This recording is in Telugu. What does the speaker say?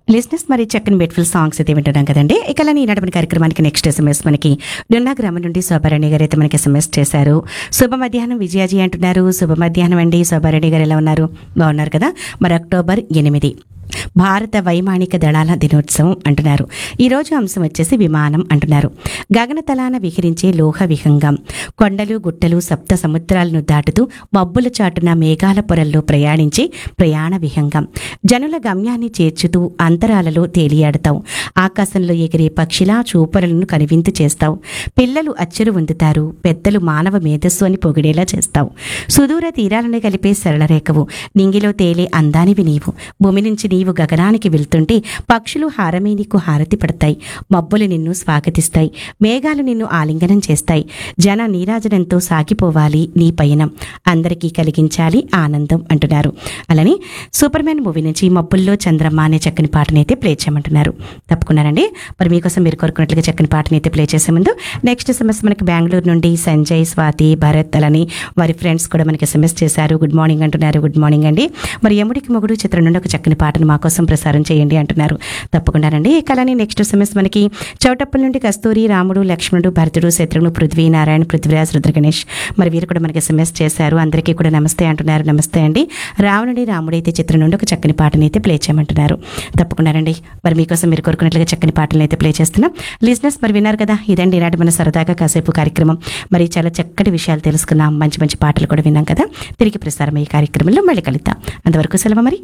లిస్నెస్ మరి చక్కని బ్యూటిఫుల్ సాంగ్స్ అయితే వింటున్నాం కదండి ఇక అలా ఈనాటి కార్యక్రమానికి నెక్స్ట్ ఎస్ఎంఎస్ మనకి డున్నా గ్రామం నుండి శోభారాణి గారు అయితే మనకి ఎస్ఎంఎస్ చేశారు శుభ మధ్యాహ్నం విజయాజీ అంటున్నారు శుభ మధ్యాహ్నం అండి శోభారాణి గారు ఎలా ఉన్నారు బాగున్నారు కదా మరి అక్టోబర్ ఎనిమిది భారత వైమానిక దళాల దినోత్సవం అంటున్నారు ఈరోజు అంశం వచ్చేసి విమానం అంటున్నారు గగనతలాన విహరించే లోహ విహంగం కొండలు గుట్టలు సప్త సముద్రాలను దాటుతూ మబ్బుల చాటున మేఘాల పొరల్లో ప్రయాణించి ప్రయాణ విహంగం జనుల గమ్యాన్ని చేర్చుతూ అంతరాలలో తేలియాడతావు ఆకాశంలో ఎగిరే పక్షిలా చూపరులను కనివింతు చేస్తావు పిల్లలు అచ్చురు పొందుతారు పెద్దలు మానవ మేధస్సు అని పొగిడేలా చేస్తావు సుదూర తీరాలను కలిపే సరళరేఖవు నింగిలో తేలే అందానివి నీవు భూమి నుంచి నీవు గగనానికి వెళ్తుంటే పక్షులు హారమే నీకు హారతి పడతాయి మబ్బులు నిన్ను స్వాగతిస్తాయి మేఘాలు నిన్ను ఆలింగనం చేస్తాయి జన నీరాజనంతో సాగిపోవాలి నీ పయనం అందరికీ కలిగించాలి ఆనందం అంటున్నారు అలానే సూపర్ మ్యాన్ మూవీ నుంచి మబ్బుల్లో చంద్రమ్మ అనే చక్కని పాటనైతే ప్లే చేయమంటున్నారు తప్పుకున్నారండి మరి మీకోసం మీరు కోరుకున్నట్లుగా చక్కని పాటనైతే ప్లే చేసే ముందు నెక్స్ట్ ఎస్ఎంఎస్ మనకి బెంగళూరు నుండి సంజయ్ స్వాతి భరత్ అలాని వారి ఫ్రెండ్స్ కూడా మనకి ఎస్ఎంఎస్ చేశారు గుడ్ మార్నింగ్ అంటున్నారు గుడ్ మార్నింగ్ అండి మరి యముడికి మొగుడు చిత్రం నుండి ఒక చక్కని పాటను మా కోసం ప్రసారం చేయండి అంటున్నారు తప్పకుండానండి ఇక అలానే నెక్స్ట్ ఎస్ఎంఎస్ మనకి చౌటప్పల్ నుండి కస్తూరి రాముడు లక్ష్మణుడు భరతుడు శత్రుఘ్నుడు పృథ్వీ నారాయణ పృథ్వీరాజ్ రుద్రగణేష్ మరి వీరు కూడా మనకి ఎస్ఎంఎస్ చేశారు అందరికీ కూడా నమస్తే అంటున్నారు నమస్తే అండి రావణుడి రాముడైతే చిత్రం నుండి ఒక చక్కని పాటని అయితే ప్లే చేయమంటున్నారు తప్పకుండానండి మరి మీకోసం మీరు కోరుకున్నట్లుగా చక్కని పాటలను అయితే ప్లే చేస్తున్నాం లిజినెస్ మరి విన్నారు కదా ఇదండి ఈనాటి మన సరదాగా కాసేపు కార్యక్రమం మరి చాలా చక్కటి విషయాలు తెలుసుకున్నాం మంచి మంచి పాటలు కూడా విన్నాం కదా తిరిగి ప్రసారం ఈ కార్యక్రమంలో మళ్ళీ కలుద్దాం అంతవరకు సెలవు మరి